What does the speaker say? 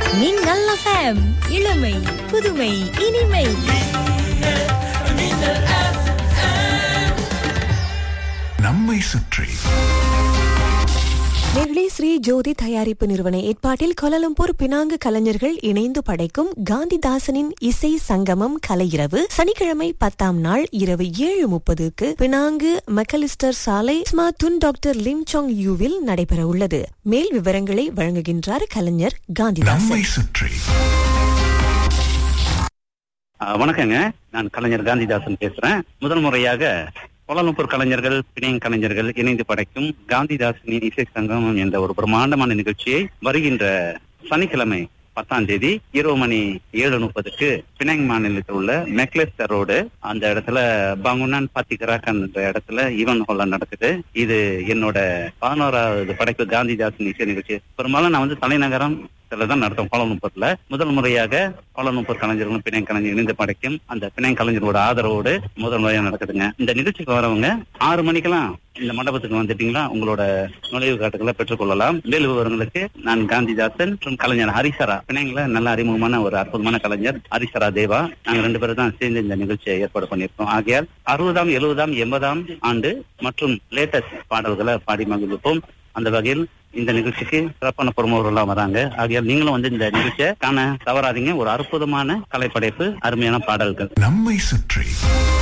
மின்னல் எஃப்எம் இளமை புதுமை இனிமை நம்மை சுற்றி நெகிழி ஸ்ரீ ஜோதி தயாரிப்பு நிறுவன ஏற்பாட்டில் கோலாலம்பூர் பினாங்கு கலைஞர்கள் இணைந்து படைக்கும் காந்திதாசனின் இசை சங்கமம் கலையிரவு சனிக்கிழமை பத்தாம் நாள் இரவு ஏழு முப்பதுக்கு பினாங்கு மெக்கலிஸ்டர் சாலை ஸ்மாத்துன் டாக்டர் லிம் சாங் யூவில் நடைபெற உள்ளது மேல் விவரங்களை வழங்குகின்றார் கலைஞர் காந்திதாசன் நம்மை சுற்றி ஆ, வணக்கங்க நான் கலைஞர் காந்திதாசன் பேசுறேன் முதல் முறையாக கோலாலம்பூர் கலைஞர்கள் பிணையம் கலைஞர்கள் இணைந்து படைக்கும் காந்திதாசனின் இசை சங்கமம் என்ற ஒரு பிரம்மாண்டமான நிகழ்ச்சியை வருகின்ற சனிக்கிழமை பத்தாம் தேதி இரவு மணி ஏழு முப்பதுக்கு பினாங் மாநிலத்தில் உள்ள மெக்லெஸ்டர் ரோடு அந்த இடத்துல பங்குனான் பாத்திகராக்கன் என்ற இடத்துல ஈவன் ஹால்ல நடக்குது இது என்னோட பதினோராவது படைப்பு காந்திதாசன் இசை நிகழ்ச்சி பெரும்பாலும் நான் வந்து தலைநகரம் தான் நடத்தும் கோலாலம்பூர்ல முதல் முறையாக கோலாலம்பூர் கலைஞர்களும் பிணை கலைஞர் இணைந்து படைக்கும் அந்த பிணை கலைஞரோட ஆதரவோடு முதல் முறையாக நடக்குதுங்க இந்த நிகழ்ச்சிக்கு வரவங்க ஆறு மணிக்கெல்லாம் இந்த மண்டபத்துக்கு வந்துட்டீங்களா உங்களோட நுழைவு காட்டுகளை பெற்றுக்கொள்ளலாம் மேல் விவரங்களுக்கு நான் காந்திதாசன் மற்றும் கலைஞர் ஹரிசரா பிணைங்கள நல்ல அறிமுகமான ஒரு அற்புதமான கலைஞர் ஹரிசரா தேவா நாங்க ரெண்டு பேரும் தான் சேர்ந்து இந்த நிகழ்ச்சியை ஏற்பாடு பண்ணியிருக்கோம் ஆகையால் அறுபதாம் எழுபதாம் எண்பதாம் ஆண்டு மற்றும் லேட்டஸ்ட் பாடல்களை பாடி மகிழ்விப்போம் அந்த வகையில் இந்த நிகழ்ச்சிக்கு சிறப்பான பிரமுகர்கள்லாம் வராங்க ஆகையால் நீங்களும் வந்து இந்த நிகழ்ச்சியை காண தவறாதீங்க ஒரு அற்புதமான கலைப்படைப்பு அருமையான பாடல்கள் நம்மை சுற்றி